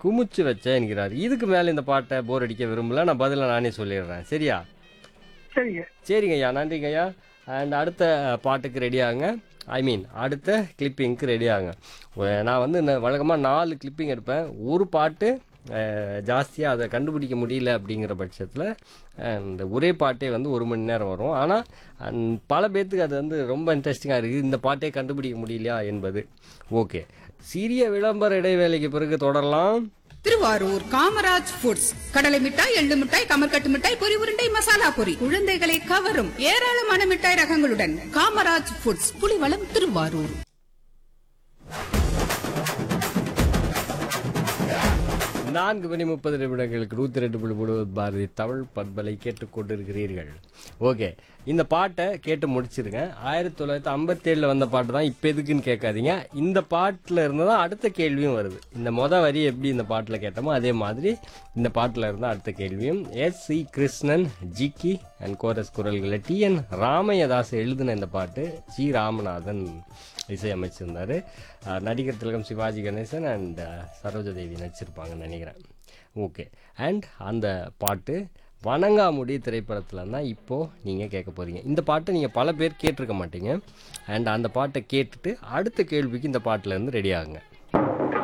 குமிச்சு வச்சேன் என்கிறார் இதுக்கு மேலே இந்த பாட்டை போர் அடிக்க விரும்பல நான் பதிலை நானே சொல்லிடுறேன் சரியா சரிங்க சரிங்க ஐயா நன்றிங்க ஐயா அண்ட் அடுத்த பாட்டுக்கு ரெடி ஆகுங்க ஐ மீன் அடுத்த கிளிப்பிங்க்கு ரெடி ஆகுங்க ஒ- நான் வந்து வழக்கமாக நாலு கிளிப்பிங் எடுப்பேன் ஒரு பாட்டு ஜாஸ்தியாக அதை கண்டுபிடிக்க முடியல அப்படிங்கிற பட்சத்தில் அந்த ஒரே பாட்டே வந்து ஒரு மணி நேரம் வரும் ஆனால் பல பேர்த்துக்கு அது வந்து ரொம்ப இன்ட்ரெஸ்டிங்காக இருக்குது இந்த பாட்டே கண்டுபிடிக்க முடியலையா என்பது ஓகே சிறிய விளம்பர இடைவேளைக்கு பிறகு தொடரலாம் திருவாரூர் காமராஜ் ஃபுட்ஸ் கடலை மிட்டாய் எள்ளு மிட்டாய் கமர்கட்டு மிட்டாய் பொரி உருண்டை மசாலா பொரி குழந்தைகளை கவரும் ஏராளமான மிட்டாய் ரகங்களுடன் காமராஜ் ஃபுட்ஸ் புலிவளம் திருவாரூர் நான்கு மணி முப்பது நிமிடங்களுக்கு நூற்றி ரெண்டு புள்ளி மூணு பாரதி தமிழ் பண்பலை கேட்டுக்கொண்டிருக்கிறீர்கள் ஓகே இந்த பாட்டை கேட்டு முடிச்சிருங்க ஆயிரத்தி தொள்ளாயிரத்தி ஐம்பத்தேழில் வந்த பாட்டு தான் இப்போ எதுக்குன்னு கேட்காதீங்க இந்த பாட்டில் இருந்து தான் அடுத்த கேள்வியும் வருது இந்த மொத வரி எப்படி இந்த பாட்டில் கேட்டோமோ அதே மாதிரி இந்த பாட்டில் இருந்தால் அடுத்த கேள்வியும் S C Krishnan Jikki and chorus குரல்களில் டி என் ராமையதாஸ் எழுதின இந்த பாட்டு ஜி ராமநாதன் இசையமைச்சிருந்தார் நடிகர் திலகம் சிவாஜி கணேசன் அண்ட் சரோஜாதேவி நடிச்சிருப்பாங்கன்னு நினைக்கிறேன் ஓகே அண்ட் அந்த பாட்டு வணங்காமுடி திரைப்படத்தில் தான் இப்போது நீங்கள் கேட்க போகிறீங்க இந்த பாட்டை நீங்கள் பல பேர் கேட்டிருக்க மாட்டீங்க அண்ட் அந்த பாட்டை கேட்டுட்டு அடுத்த கேள்விக்கு இந்த பாட்டிலேருந்து ரெடி ஆகுங்க